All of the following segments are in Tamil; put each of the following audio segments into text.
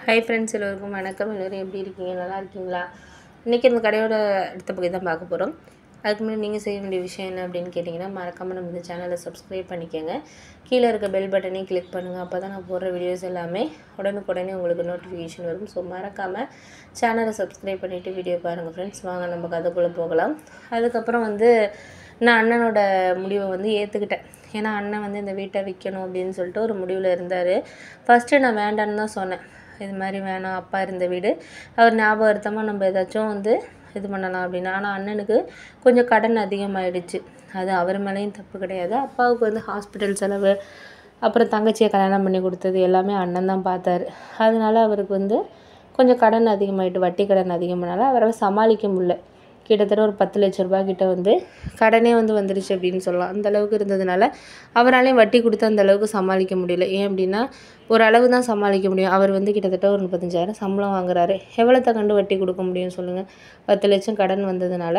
ஹை ஃப்ரெண்ட்ஸ் எல்லோருக்கும் வணக்கம் எல்லோரும் எப்படி இருக்கீங்க நல்லா இருக்கீங்களா இன்றைக்கி இந்த கடையோட அடுத்த பகுதி தான் பார்க்க போகிறோம் அதுக்கு முன்னாடி நீங்கள் செய்ய வேண்டிய விஷயம் என்ன அப்படின்னு கேட்டிங்கன்னா மறக்காமல் நம்ம இந்த சேனலை சப்ஸ்கிரைப் பண்ணிக்கோங்க கீழே இருக்க பெல் பட்டனையும் கிளிக் பண்ணுங்கள் அப்போ தான் நான் போடுற வீடியோஸ் எல்லாமே உடனுக்குடனே உங்களுக்கு நோட்டிஃபிகேஷன் வரும் ஸோ மறக்காமல் சேனலை சப்ஸ்கிரைப் பண்ணிவிட்டு வீடியோ பாருங்கள் ஃப்ரெண்ட்ஸ் வாங்க நம்ம கதைக்குள்ளே போகலாம் அதுக்கப்புறம் வந்து நான் அண்ணனோட முடிவை வந்து ஏற்றுக்கிட்டேன் ஏன்னா அண்ணன் வந்து இந்த வீட்டை விற்கணும் அப்படின்னு சொல்லிட்டு ஒரு முடிவில் இருந்தார் ஃபஸ்ட்டு நான் வேண்டான்னு தான் சொன்னேன் இது மாதிரி வேணாம் அப்பா இருந்த வீடு அவர் ஞாபகார்த்தமாக நம்ம ஏதாச்சும் வந்து இது பண்ணலாம் அப்படின்னு ஆனால் அண்ணனுக்கு கொஞ்சம் கடன் அதிகமாகிடுச்சு அது அவர் மேலேயும் தப்பு கிடையாது அப்பாவுக்கு வந்து ஹாஸ்பிட்டல் செலவு அப்புறம் தங்கச்சியை கல்யாணம் பண்ணி கொடுத்தது எல்லாமே அண்ணன் தான் பார்த்தாரு அதனால அவருக்கு வந்து கொஞ்சம் கடன் அதிகமாகிட்டு வட்டி கடன் அதிகமானால அவரை சமாளிக்க முடியல கிட்டத்தட்ட ஒரு பத்து லட்ச ரூபாய் கிட்ட வந்து கடனே வந்து வந்துருச்சு அப்படின்னு சொல்லலாம் அந்த அளவுக்கு இருந்ததுனால அவராலையும் வட்டி கொடுத்து அந்த அளவுக்கு சமாளிக்க முடியல ஏன் அப்படின்னா ஒரு அளவு தான் சமாளிக்க முடியும் அவர் வந்து கிட்டத்தட்ட ஒரு முப்பத்தஞ்சாயிரம் சம்பளம் வாங்குறாரு எவ்வளோத்த கண்டு வட்டி கொடுக்க முடியும் சொல்லுங்கள் பத்து லட்சம் கடன் வந்ததுனால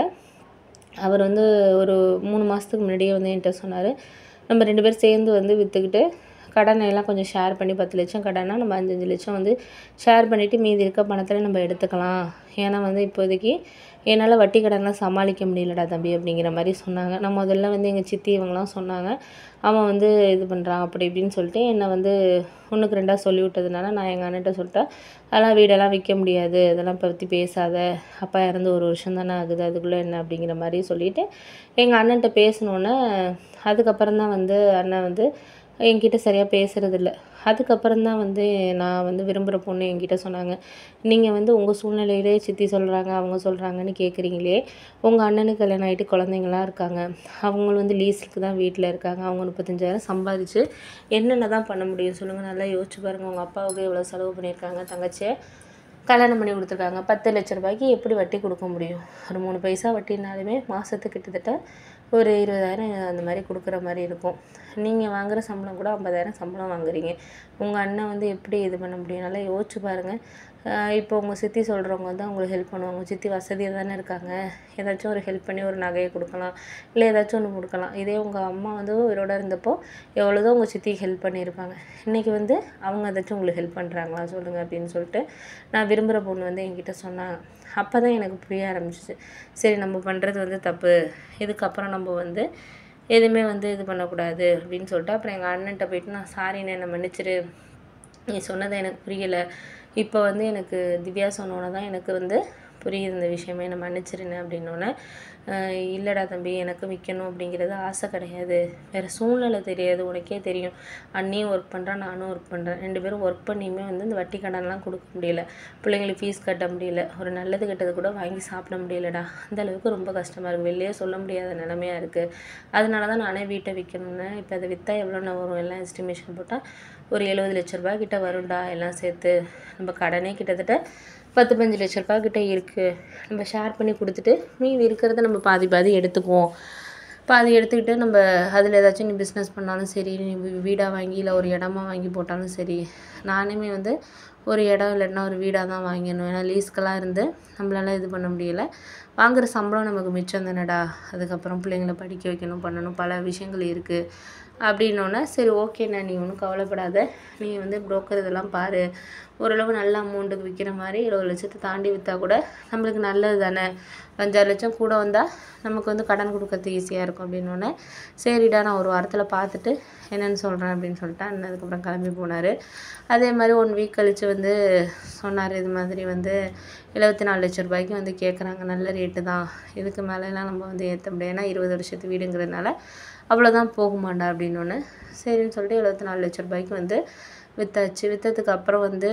அவர் வந்து ஒரு மூணு மாதத்துக்கு முன்னாடியே வந்து என்கிட்ட சொன்னார் நம்ம ரெண்டு பேரும் சேர்ந்து வந்து விற்றுக்கிட்டு கடனை எல்லாம் கொஞ்சம் ஷேர் பண்ணி பத்து லட்சம் கடனா நம்ம அஞ்சஞ்சு லட்சம் வந்து ஷேர் பண்ணிவிட்டு மீதி இருக்க பணத்தில் நம்ம எடுத்துக்கலாம் ஏன்னா வந்து இப்போதைக்கு என்னால் வட்டி கடன்லாம் சமாளிக்க முடியலடா தம்பி அப்படிங்கிற மாதிரி சொன்னாங்க நான் முதல்ல வந்து எங்கள் சித்தி இவங்கெல்லாம் சொன்னாங்க அவன் வந்து இது பண்ணுறான் அப்படி இப்படின்னு சொல்லிட்டு என்னை வந்து ஒன்றுக்கு ரெண்டாக சொல்லி விட்டதுனால நான் எங்கள் அண்ணன்ட்ட சொல்லிட்டேன் அதெல்லாம் வீடெல்லாம் விற்க முடியாது இதெல்லாம் பற்றி பேசாத அப்பா இறந்து ஒரு வருஷம் தானே ஆகுது அதுக்குள்ளே என்ன அப்படிங்கிற மாதிரி சொல்லிவிட்டு எங்கள் அண்ணன்ட்ட பேசினோன்னே அதுக்கப்புறம் தான் வந்து அண்ணன் வந்து என்கிட்ட சரியாக பேசுகிறதில்ல அதுக்கப்புறம் தான் வந்து நான் வந்து விரும்புகிற பொண்ணு என்கிட்ட சொன்னாங்க நீங்கள் வந்து உங்கள் சூழ்நிலையிலே சித்தி சொல்கிறாங்க அவங்க சொல்கிறாங்கன்னு கேட்குறீங்களே உங்கள் அண்ணனுக்கு கல்யாணம் ஆகிட்டு குழந்தைங்களாம் இருக்காங்க அவங்க வந்து லீஸுக்கு தான் வீட்டில் இருக்காங்க அவங்க முப்பத்தஞ்சாயிரம் சம்பாதிச்சு என்னென்ன தான் பண்ண முடியும் சொல்லுங்கள் நல்லா யோசிச்சு பாருங்கள் உங்கள் அப்பாவுக்கு எவ்வளோ செலவு பண்ணியிருக்காங்க தங்கச்சியை கல்யாணம் பண்ணி கொடுத்துருக்காங்க பத்து லட்ச ரூபாய்க்கு எப்படி வட்டி கொடுக்க முடியும் ஒரு மூணு பைசா வட்டினாலுமே மாதத்துக்கு கிட்டத்தட்ட ஒரு இருபதாயிரம் அந்த மாதிரி கொடுக்குற மாதிரி இருக்கும் நீங்கள் வாங்குகிற சம்பளம் கூட ஐம்பதாயிரம் சம்பளம் வாங்குறீங்க உங்கள் அண்ணன் வந்து எப்படி இது பண்ண முடியும் நல்லா யோசிச்சு பாருங்கள் இப்போ உங்கள் சித்தி சொல்கிறவங்க வந்து அவங்களுக்கு ஹெல்ப் பண்ணுவாங்க உங்கள் சித்தி வசதியாக தானே இருக்காங்க ஏதாச்சும் ஒரு ஹெல்ப் பண்ணி ஒரு நகையை கொடுக்கலாம் இல்லை ஏதாச்சும் ஒன்று கொடுக்கலாம் இதே உங்கள் அம்மா வந்து உயிரோட இருந்தப்போ எவ்வளோதோ உங்கள் சித்திக்கு ஹெல்ப் பண்ணியிருப்பாங்க இன்றைக்கி வந்து அவங்க ஏதாச்சும் உங்களுக்கு ஹெல்ப் பண்ணுறாங்களா சொல்லுங்கள் அப்படின்னு சொல்லிட்டு நான் விரும்புகிற பொண்ணு வந்து என்கிட்ட சொன்னாங்க அப்போ தான் எனக்கு புரிய ஆரம்பிச்சிச்சு சரி நம்ம பண்ணுறது வந்து தப்பு இதுக்கப்புறம் நம்ம வந்து எதுவுமே வந்து இது பண்ணக்கூடாது அப்படின்னு சொல்லிட்டு அப்புறம் எங்கள் அண்ணன்ட்ட போயிட்டு நான் சாரிண்ணே என்னை மன்னிச்சிரு நீ சொன்னது எனக்கு புரியலை இப்போ வந்து எனக்கு திவ்யா சொன்னோன்னே தான் எனக்கு வந்து புரியுது இந்த விஷயமே நான் மன்னிச்சிருங்க அப்படின்னோடனே இல்லைடா தம்பி எனக்கு விற்கணும் அப்படிங்கிறது ஆசை கிடையாது வேறு சூழ்நிலை தெரியாது உனக்கே தெரியும் அண்ணியும் ஒர்க் பண்ணுறான் நானும் ஒர்க் பண்ணுறேன் ரெண்டு பேரும் ஒர்க் பண்ணியுமே வந்து இந்த வட்டி கடன்லாம் கொடுக்க முடியல பிள்ளைங்களுக்கு ஃபீஸ் கட்ட முடியல ஒரு நல்லது கெட்டது கூட வாங்கி சாப்பிட முடியலடா அந்த அளவுக்கு ரொம்ப கஷ்டமாக இருக்குது வெளியே சொல்ல முடியாத நிலமையாக இருக்குது அதனால தான் நானே வீட்டை விற்கணும்னு இப்போ அதை விற்றா எவ்வளோண்ணா வரும் எல்லாம் எஸ்டிமேஷன் போட்டால் ஒரு எழுபது லட்ச ரூபாய் கிட்ட வரும்டா எல்லாம் சேர்த்து நம்ம கடனே கிட்டத்தட்ட பத்து பஞ்சு லட்ச ரூபா கிட்ட இருக்குது நம்ம ஷேர் பண்ணி கொடுத்துட்டு மீதி இருக்கிறத நம்ம பாதி பாதி எடுத்துக்குவோம் பாதி எடுத்துக்கிட்டு நம்ம அதில் ஏதாச்சும் நீ பிஸ்னஸ் பண்ணாலும் சரி நீ வீடாக வாங்கி இல்லை ஒரு இடமா வாங்கி போட்டாலும் சரி நானுமே வந்து ஒரு இடம் இல்லைன்னா ஒரு வீடாக தான் வாங்கிடணும் ஏன்னா லீஸ்க்கெல்லாம் இருந்து நம்மளால இது பண்ண முடியல வாங்குகிற சம்பளம் நமக்கு மிச்சம் தானடா அதுக்கப்புறம் பிள்ளைங்கள படிக்க வைக்கணும் பண்ணணும் பல விஷயங்கள் இருக்குது அப்படின்னோடனே சரி ஓகேண்ணா நீ ஒன்றும் கவலைப்படாத நீ வந்து புரோக்கர் இதெல்லாம் பாரு ஓரளவு நல்ல அமௌண்ட்டுக்கு விற்கிற மாதிரி இருபது லட்சத்தை தாண்டி விற்றா கூட நம்மளுக்கு நல்லது தானே அஞ்சாறு லட்சம் கூட வந்தால் நமக்கு வந்து கடன் கொடுக்கறது ஈஸியாக இருக்கும் அப்படின்னோடனே சரிடா நான் ஒரு வாரத்தில் பார்த்துட்டு என்னென்னு சொல்கிறேன் அப்படின்னு சொல்லிட்டு அண்ணன் அதுக்கப்புறம் கிளம்பி போனார் அதே மாதிரி ஒன் வீக் கழித்து வந்து சொன்னார் இது மாதிரி வந்து எழுபத்தி நாலு லட்ச ரூபாய்க்கு வந்து கேட்குறாங்க நல்ல ரேட்டு தான் இதுக்கு மேலெலாம் நம்ம வந்து ஏற்ற முடியாது ஏன்னா இருபது வருஷத்து வீடுங்கிறதுனால அவ்வளோதான் போகுமாண்டா அப்படின்னோடனே சரின்னு சொல்லிட்டு எழுபத்தி நாலு லட்ச ரூபாய்க்கு வந்து விற்றாச்சு விற்றதுக்கு அப்புறம் வந்து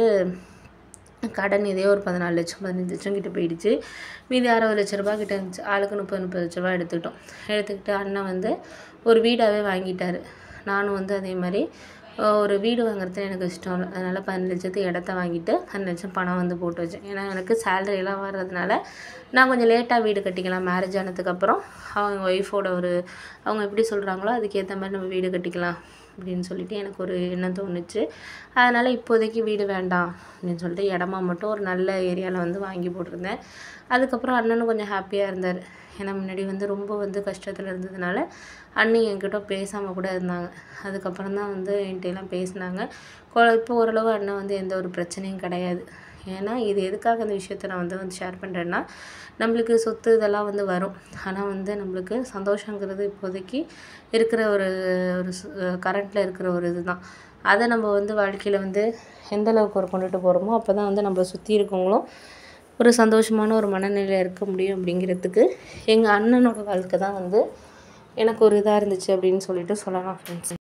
கடன் இதே ஒரு பதினாலு லட்சம் பதினஞ்சு லட்சம் கிட்ட போயிடுச்சு மீதி அறுபது லட்ச ரூபா கிட்ட இருந்துச்சு ஆளுக்கு முப்பது முப்பது லட்ச ரூபா எடுத்துக்கிட்டோம் எடுத்துக்கிட்டு அண்ணன் வந்து ஒரு வீடாகவே வாங்கிட்டார் நானும் வந்து அதே மாதிரி ஒரு வீடு வாங்குறது எனக்கு இஷ்டம் இல்லை அதனால் பதினஞ்சு லட்சத்துக்கு இடத்த வாங்கிட்டு பதினஞ்சு லட்சம் பணம் வந்து போட்டு வச்சேன் ஏன்னா எனக்கு சேலரி எல்லாம் வர்றதுனால நான் கொஞ்சம் லேட்டாக வீடு கட்டிக்கலாம் மேரேஜ் ஆனதுக்கப்புறம் அவங்க ஒய்ஃபோட ஒரு அவங்க எப்படி சொல்கிறாங்களோ அதுக்கேற்ற மாதிரி நம்ம வீடு கட்டிக்கலாம் அப்படின்னு சொல்லிட்டு எனக்கு ஒரு எண்ணம் தோணுச்சு அதனால் இப்போதைக்கு வீடு வேண்டாம் அப்படின்னு சொல்லிட்டு இடமா மட்டும் ஒரு நல்ல ஏரியாவில் வந்து வாங்கி போட்டிருந்தேன் அதுக்கப்புறம் அண்ணனும் கொஞ்சம் ஹாப்பியாக இருந்தார் ஏன்னா முன்னாடி வந்து ரொம்ப வந்து கஷ்டத்தில் இருந்ததுனால அண்ணி என்கிட்ட பேசாமல் கூட இருந்தாங்க அதுக்கப்புறம் தான் வந்து என்கிட்ட எல்லாம் பேசினாங்க இப்போ ஓரளவு அண்ணன் வந்து எந்த ஒரு பிரச்சனையும் கிடையாது ஏன்னா இது எதுக்காக இந்த விஷயத்த நான் வந்து வந்து ஷேர் பண்ணுறேன்னா நம்மளுக்கு சொத்து இதெல்லாம் வந்து வரும் ஆனால் வந்து நம்மளுக்கு சந்தோஷங்கிறது இப்போதைக்கு இருக்கிற ஒரு ஒரு கரண்ட்டில் இருக்கிற ஒரு இதுதான் அதை நம்ம வந்து வாழ்க்கையில் வந்து எந்த அளவுக்கு ஒரு கொண்டுட்டு போகிறோமோ அப்போ தான் வந்து நம்மளை சுற்றி இருக்கவங்களும் ஒரு சந்தோஷமான ஒரு மனநிலையில் இருக்க முடியும் அப்படிங்கிறதுக்கு எங்கள் அண்ணனோட வாழ்க்கை தான் வந்து எனக்கு ஒரு இதாக இருந்துச்சு அப்படின்னு சொல்லிட்டு சொல்லலாம் ஃப்ரெண்ட்ஸ்